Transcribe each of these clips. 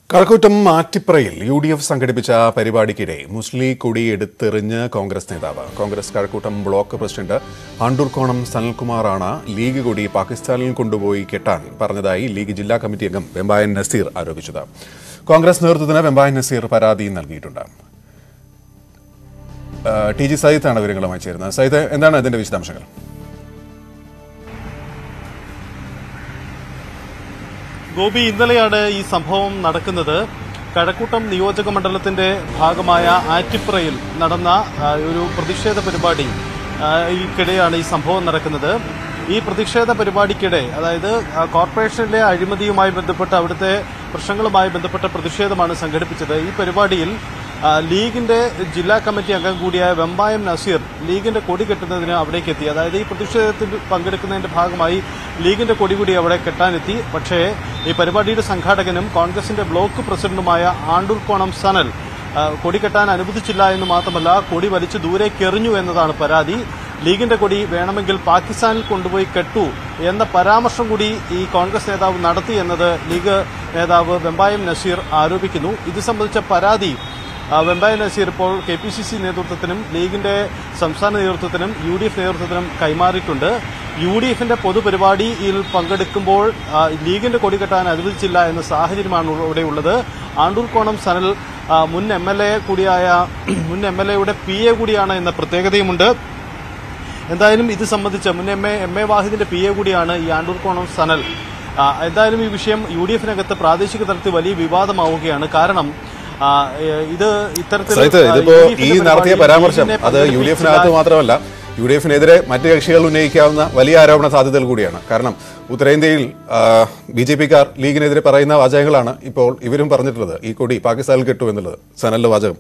കഴക്കൂട്ടം ആറ്റിപ്രയിൽ U D F സംഘടിപ്പിച്ച പരിപാടിക്കിടെ മുസ്ലിം കൊടി എടുത്തെറിഞ്ഞ് കോൺഗ്രസ് നേതാവ് കോൺഗ്രസ് കഴക്കൂട്ടം ബ്ലോക്ക് പ്രസിഡന്റ് ആണ്ടൂർക്കോണം സനൽകുമാറാണ് ലീഗ് കൊടി പാകിസ്ഥാനിൽ കൊണ്ടുപോയി കെട്ടാൻ പറഞ്ഞതായി ലീഗ് ജില്ലാ കമ്മിറ്റി അംഗം വെമ്പായൻ നസീർ ആരോപിച്ചത് കോൺഗ്രസ് നേതൃത്വത്തിന് വെമ്പായൻ നസീർ പരാതി നൽകിയിട്ടുണ്ട് ആ, ടി ജി സയ്യിദാണ് വിവരങ്ങളുമായി ചേരുന്നത് സയ്യിദ് എന്താണ് ഇതിന്റെ വിശദാംശങ്ങൾ ഗോപി ഇന്നലെയാണ് ഈ സംഭവം നടക്കുന്നത് കഴക്കൂട്ടം നിയോജക മണ്ഡലത്തിന്റെ ഭാഗമായ ആറ്റിപ്പുറയിൽ നടന്ന ആ, ഒരു പ്രതിഷേധ പരിപാടി ആ, യ്ക്കിടെയാണ് ഈ സംഭവം നടക്കുന്നത് ഈ പ്രതിഷേധ പരിപാടിക്കിടെ അതായത് ആ, കോർപ്പറേഷനിലെ അഴിമതിയുമായി ബന്ധപ്പെട്ട് അവിടുത്തെ പ്രശ്നങ്ങളുമായി ബന്ധപ്പെട്ട പ്രതിഷേധമാണ് സംഘടിപ്പിച്ചത് ഈ പരിപാടിയിൽ ആ, ലീഗിന്റെ ജില്ലാ കമ്മിറ്റി അംഗം കൂടിയായ വെമ്പായം നസീർ ലീഗിന്റെ കൊടി കെട്ടുന്നതിന് അവിടേക്ക് എത്തി അതായത് ഈ പ്രതിഷേധത്തിൽ പങ്കെടുക്കുന്നതിന്റെ ഭാഗമായി ലീഗിന്റെ കൊടി കൂടി അവിടെ കെട്ടാനെത്തി പക്ഷേ ഈ പരിപാടിയുടെ സംഘാടകനും കോൺഗ്രസിന്റെ ബ്ലോക്ക് പ്രസിഡന്റുമായ ആണ്ടൂർക്കോണം സനൽ ആ, കൊടി കെട്ടാൻ അനുവദിച്ചില്ല എന്ന് മാത്രമല്ല കൊടി വലിച്ചു ദൂരേക്ക് എറിഞ്ഞു എന്നതാണ് പരാതി ലീഗിന്റെ കൊടി വേണമെങ്കിൽ പാകിസ്ഥാനിൽ കൊണ്ടുപോയി കെട്ടു എന്ന പരാമർശം കൂടി ഈ കോൺഗ്രസ് നേതാവ് നടത്തി എന്നത് ലീഗ് നേതാവ് വെമ്പായം നസീർ ആരോപിക്കുന്നു ഇത് സംബന്ധിച്ച പരാതി ആ, വെമ്പായ നസീർ ഇപ്പോൾ കെ പി സി സി നേതൃത്വത്തിനും ലീഗിന്റെ സംസ്ഥാന നേതൃത്വത്തിനും യു ഡി എഫ് നേതൃത്വത്തിനും കൈമാറിയിട്ടുണ്ട് യു ഡി എഫിന്റെ പൊതുപരിപാടിയിൽ പങ്കെടുക്കുമ്പോൾ ആ, ലീഗിന്റെ കൊടി കെട്ടാൻ അനുവദിച്ചില്ല എന്ന സാഹചര്യമാണ് ഇവിടെ ഉള്ളത് ആണ്ടൂർക്കോണം സനൽ ആ, മുൻ എം എൽ എ കൂടിയായ മുൻ എം എൽ എയുടെ പി എ കൂടിയാണ് എന്ന പ്രത്യേകതയുമുണ്ട് എന്തായാലും ഇത് സംബന്ധിച്ച് മുൻ എം എ എം എ വാഹിദിന്റെ പി എ കൂടിയാണ് ഈ ആണ്ടൂർക്കോണം സനൽ ആ, എന്തായാലും ഈ വിഷയം യു ഡി എഫിനകത്ത് പ്രാദേശിക തലത്തിൽ വലിയ വിവാദമാവുകയാണ് കാരണം ആ, ഏ, ഇത് ഇത്തരത്തിൽ സഹിത്ത് ആ, ഇതിപ്പോ UDF ഈ ന്റെ നടത്തിയ പരിപാടിയിൽ പരാമർശം ലീഗിനെ അത് യു ഡി എഫിനകത്ത് പങ്കെടുപ്പിച്ചില്ല മാത്രമല്ല യു ഡി എഫിനെതിരെ മറ്റ് കക്ഷികൾ ഉന്നയിക്കാവുന്ന വലിയ ആരോപണ സാധ്യതകൾ കൂടിയാണ് കാരണം ഉത്തരേന്ത്യയിൽ ബി ജെ പിക്കാർ ലീഗിനെതിരെ പറയുന്ന വാചകങ്ങളാണ് ഇപ്പോൾ ഇവരും പറഞ്ഞിട്ടുള്ളത് ഈ കൊടി പാകിസ്ഥാനിൽ കിട്ടു എന്നുള്ളത് സനലിന്റെ വാചകം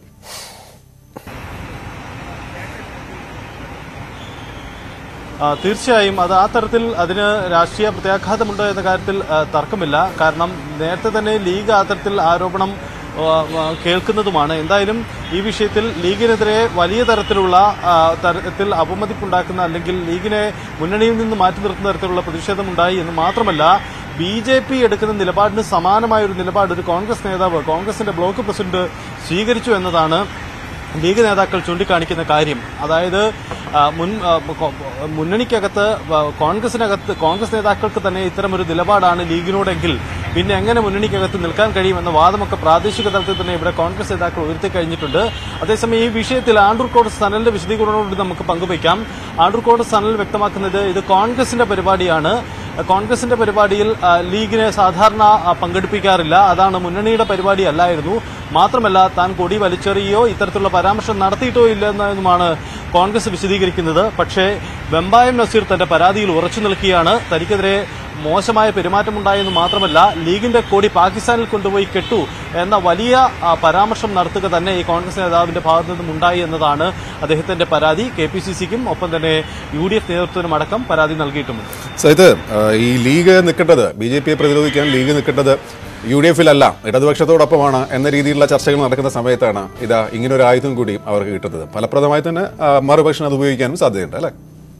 ആ, തീർച്ചയായും അത് ആ തരത്തിൽ അതിന് രാഷ്ട്രീയ പ്രത്യാഘാതമുണ്ട് എന്ന കാര്യത്തിൽ ആ, തർക്കമില്ല കാരണം നേരത്തെ തന്നെ ലീഗ് ആ തരത്തിൽ ആരോപണം ആ, ആ, കേൾക്കുന്നതുമാണ് എന്തായാലും ഈ വിഷയത്തിൽ ലീഗിനെതിരെ വലിയ തരത്തിലുള്ള ആ, തരത്തിൽ അപമതിപ്പുണ്ടാക്കുന്ന അല്ലെങ്കിൽ ലീഗിനെ മുന്നണിയിൽ നിന്ന് മാറ്റി നിർത്തുന്ന തരത്തിലുള്ള പ്രതിഷേധമുണ്ടായി എന്ന് മാത്രമല്ല ബി ജെ പി എടുക്കുന്ന നിലപാടിന് സമാനമായ ഒരു നിലപാട് ഒരു കോൺഗ്രസ് നേതാവ് കോൺഗ്രസിന്റെ ബ്ലോക്ക് പ്രസിഡന്റ് സ്വീകരിച്ചു എന്നതാണ് ലീഗ് നേതാക്കൾ ചൂണ്ടിക്കാണിക്കുന്ന കാര്യം അതായത് ആ, മുൻ ആ, കൊ- മുന്നണിക്കകത്ത് ആ, കോൺഗ്രസിനകത്ത് കോൺഗ്രസ് നേതാക്കൾക്ക് തന്നെ ഇത്തരമൊരു നിലപാടാണ് ലീഗിനോടെങ്കിൽ പിന്നെ എങ്ങനെ മുന്നണിക്കകത്ത് നിൽക്കാൻ കഴിയുമെന്ന വാദമൊക്കെ പ്രാദേശിക തലത്തിൽ തന്നെ ഇവിടെ കോൺഗ്രസ് നേതാക്കൾ ഉയർത്തി കഴിഞ്ഞിട്ടുണ്ട് അതേസമയം ഈ വിഷയത്തിൽ ആണ്ടൂർക്കോട് സനലിന്റെ വിശദീകരണത്തോട് നമുക്ക് പങ്കുവയ്ക്കാം ആണ്ടൂർക്കോട് സനൽ വ്യക്തമാക്കുന്നത് ഇത് കോൺഗ്രസിന്റെ പരിപാടിയാണ് കോൺഗ്രസിന്റെ പരിപാടിയിൽ ആ, ലീഗിനെ സാധാരണ ആ, പങ്കെടുപ്പിക്കാറില്ല അതാണ് മുന്നണിയുടെ പരിപാടി അല്ലായിരുന്നു മാത്രമല്ല താൻ കൊടി വലിച്ചെറിയോ ഇത്തരത്തിലുള്ള പരാമർശം നടത്തിയിട്ടോ ഇല്ലെന്നതുമാണ് കോൺഗ്രസ് വിശദീകരിക്കുന്നത് പക്ഷേ വെമ്പായം നസീർ തന്റെ പരാതിയിൽ ഉറച്ചു നിൽക്കുകയാണ് തനിക്കെതിരെ മോശമായ പെരുമാറ്റമുണ്ടായെന്ന് മാത്രമല്ല ലീഗിന്റെ കൊടി പാകിസ്ഥാനിൽ കൊണ്ടുപോയി കെട്ടു എന്ന വലിയ ആ, പരാമർശം നടത്തുക തന്നെ ഈ കോൺഗ്രസ് നേതാവിന്റെ ഭാഗത്തു നിന്നും ഉണ്ടായി എന്നതാണ് അദ്ദേഹത്തിന്റെ പരാതി കെ പി സി സിക്കും ഒപ്പം തന്നെ യു ഡി എഫ് നേതൃത്വത്തിനും അടക്കം പരാതി നൽകിയിട്ടുമുണ്ട് സഹിത്ത് ഈ ലീഗ് നിൽക്കേണ്ടത് ബി ജെ പിയെ പ്രതിരോധിക്കാൻ ലീഗ് നിൽക്കേണ്ടത് യു ഡി എഫിലല്ല ഇടതുപക്ഷത്തോടൊപ്പമാണ് എന്ന രീതിയിലുള്ള ചർച്ചകൾ നടക്കുന്ന സമയത്താണ് ഇതാ ഇങ്ങനെ ഒരു ആയുധം കൂടി അവർക്ക് കിട്ടുന്നത് ഫലപ്രദമായി തന്നെ ആ, മറുപക്ഷം അത് ഉപയോഗിക്കാനും സാധ്യതയുണ്ട് അല്ലേ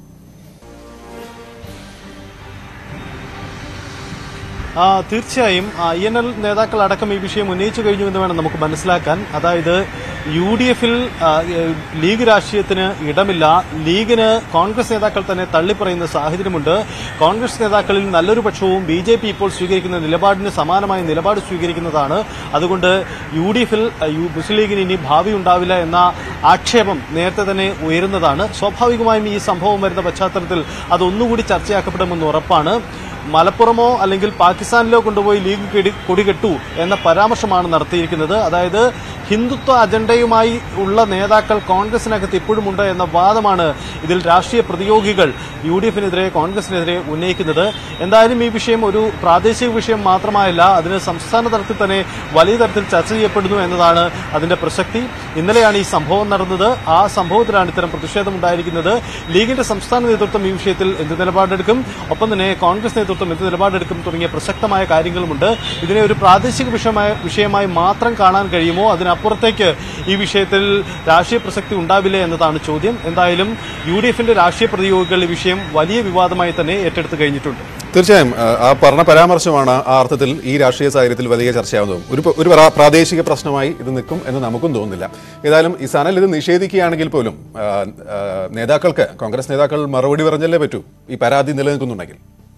ആ, തീർച്ചയായും ഐ എൻ എൽ നേതാക്കൾ അടക്കം ഈ വിഷയം ഉന്നയിച്ചു കഴിഞ്ഞു എന്ന് വേണം നമുക്ക് മനസ്സിലാക്കാൻ അതായത് യു ഡി എഫിൽ ലീഗ് രാഷ്ട്രീയത്തിന് ഇടമില്ല ലീഗിന് കോൺഗ്രസ് നേതാക്കൾ തന്നെ തള്ളിപ്പറയുന്ന സാഹചര്യമുണ്ട് കോൺഗ്രസ് നേതാക്കളിൽ നല്ലൊരു പക്ഷവും ബി ജെ പി ഇപ്പോൾ സ്വീകരിക്കുന്ന നിലപാടിന് സമാനമായ നിലപാട് സ്വീകരിക്കുന്നതാണ് അതുകൊണ്ട് യു ഡി എഫിൽ മുസ്ലിം ലീഗിന് ഇനി ഭാവി ഉണ്ടാവില്ല എന്ന ആക്ഷേപം നേരത്തെ തന്നെ ഉയരുന്നതാണ് സ്വാഭാവികമായും ഈ സംഭവം വരുന്ന പശ്ചാത്തലത്തിൽ അതൊന്നുകൂടി ചർച്ചയാക്കപ്പെടുമെന്ന് ഉറപ്പാണ് മലപ്പുറമോ അല്ലെങ്കിൽ പാകിസ്ഥാനിലോ കൊണ്ടുപോയി ലീഗ് കിടി- കൊടികെട്ടു എന്ന പരാമർശമാണ് നടത്തിയിരിക്കുന്നത് അതായത് ഹിന്ദുത്വ അജണ്ടയുമായി ഉള്ള നേതാക്കൾ കോൺഗ്രസിനകത്ത് ഇപ്പോഴുമുണ്ട് എന്ന വാദമാണ് ഇതിൽ രാഷ്ട്രീയ പ്രതിയോഗികൾ യു ഡി എഫിനെതിരെ കോൺഗ്രസിനെതിരെ ഉന്നയിക്കുന്നത് എന്തായാലും ഈ വിഷയം ഒരു പ്രാദേശിക വിഷയം മാത്രമായല്ല അതിന് സംസ്ഥാന തലത്തിൽ തന്നെ വലിയ തരത്തിൽ ചർച്ച ചെയ്യപ്പെടുന്നു എന്നതാണ് അതിന്റെ പ്രസക്തി ഇന്നലെയാണ് ഈ സംഭവം നടന്നത് ആ സംഭവത്തിലാണ് ഇത്തരം പ്രതിഷേധം ഉണ്ടായിരിക്കുന്നത് ലീഗിന്റെ സംസ്ഥാന നേതൃത്വം ഈ വിഷയത്തിൽ എന്ത് നിലപാടെടുക്കും ഒപ്പം തന്നെ കോൺഗ്രസ് നേതൃത്വം എന്ത് നിലപാടെടുക്കും തുടങ്ങിയ പ്രസക്തമായ കാര്യങ്ങളുമുണ്ട് ഇതിനെ ഒരു പ്രാദേശിക വിഷയമായ വിഷയമായി മാത്രം കാണാൻ കഴിയുമോ അതിനപ്പുറത്തേക്ക് ഈ വിഷയത്തിൽ രാഷ്ട്രീയ പ്രസക്തി ഉണ്ടാവില്ലേ എന്നതാണ് ചോദ്യം എന്തായാലും യു ഡി എഫിന്റെ രാഷ്ട്രീയ പ്രതിയോഗികൾ ഈ വിഷയം വലിയ വിവാദമായി തന്നെ ഏറ്റെടുത്തു കഴിഞ്ഞിട്ടുണ്ട് തീർച്ചയായും ആ, ആ പറഞ്ഞ പരാമർശമാണ് ആ അർത്ഥത്തിൽ ഈ രാഷ്ട്രീയ സാഹചര്യത്തിൽ വലിയ ചർച്ചയാവുന്നതും ഒരു പ- ഒരു പ്രാ- പ്രാദേശിക പ്രശ്നമായി ഇത് നിൽക്കും എന്ന് നമുക്കും തോന്നുന്നില്ല ഏതായാലും ഈ സനൽ ഇത് നിഷേധിക്കുകയാണെങ്കിൽ പോലും ആ, ആ, നേതാക്കൾക്ക് കോൺഗ്രസ് നേതാക്കൾ മറുപടി പറഞ്ഞല്ലേ പറ്റൂ ഈ പരാതി നിലനിൽക്കുന്നുണ്ടെങ്കിൽ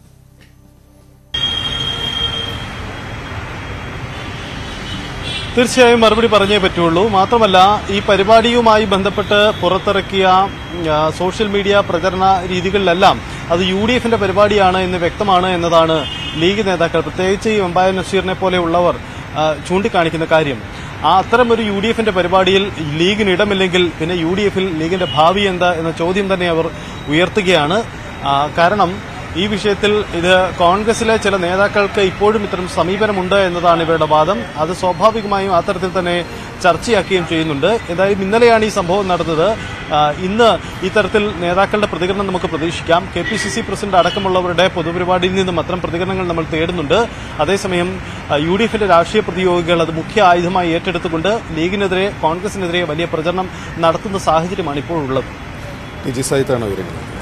തീർച്ചയായും മറുപടി പറഞ്ഞേ പറ്റുള്ളൂ മാത്രമല്ല ഈ പരിപാടിയുമായി ബന്ധപ്പെട്ട് പുറത്തിറക്കിയ ആ, സോഷ്യൽ മീഡിയ പ്രചരണ രീതികളിലെല്ലാം അത് യു ഡി എഫിന്റെ പരിപാടിയാണ് എന്ന് വ്യക്തമാണ് എന്നതാണ് ലീഗ് നേതാക്കൾ പ്രത്യേകിച്ച് ഈ വെമ്പായ നസീറിനെ പോലെയുള്ളവർ ആ, ചൂണ്ടിക്കാണിക്കുന്ന കാര്യം ആ അത്തരം ഒരു യു ഡി എഫിന്റെ പരിപാടിയിൽ ലീഗിന് ഇടമില്ലെങ്കിൽ പിന്നെ യു ഡി എഫിൽ ലീഗിന്റെ ഭാവി എന്താ എന്ന ചോദ്യം തന്നെ അവർ ഉയർത്തുകയാണ് ആ, കാരണം ഈ വിഷയത്തിൽ ഇത് കോൺഗ്രസിലെ ചില നേതാക്കൾക്ക് ഇപ്പോഴും ഇത്തരം സമീപനമുണ്ട് എന്നതാണ് ഇവരുടെ വാദം അത് സ്വാഭാവികമായും അത്തരത്തിൽ തന്നെ ചർച്ചയാക്കുകയും ചെയ്യുന്നുണ്ട് എന്തായാലും ഇന്നലെയാണ് ഈ സംഭവം നടന്നത് ആ, ഇന്ന് ഇത്തരത്തിൽ നേതാക്കളുടെ പ്രതികരണം നമുക്ക് പ്രതീക്ഷിക്കാം K P C C president അടക്കമുള്ളവരുടെ പൊതുപരിപാടിയിൽ നിന്നും അത്തരം പ്രതികരണങ്ങൾ നമ്മൾ തേടുന്നുണ്ട് അതേസമയം ആ, യു ഡി എഫിന്റെ രാഷ്ട്രീയ പ്രതിയോഗികൾ അത് മുഖ്യ ആയുധമായി ഏറ്റെടുത്തുകൊണ്ട് ലീഗിനെതിരെ കോൺഗ്രസിനെതിരെ വലിയ പ്രചരണം നടത്തുന്ന സാഹചര്യമാണ് ഇപ്പോൾ ഉള്ളത് ടി ജി സൈത്താണ് വിവരങ്ങൾ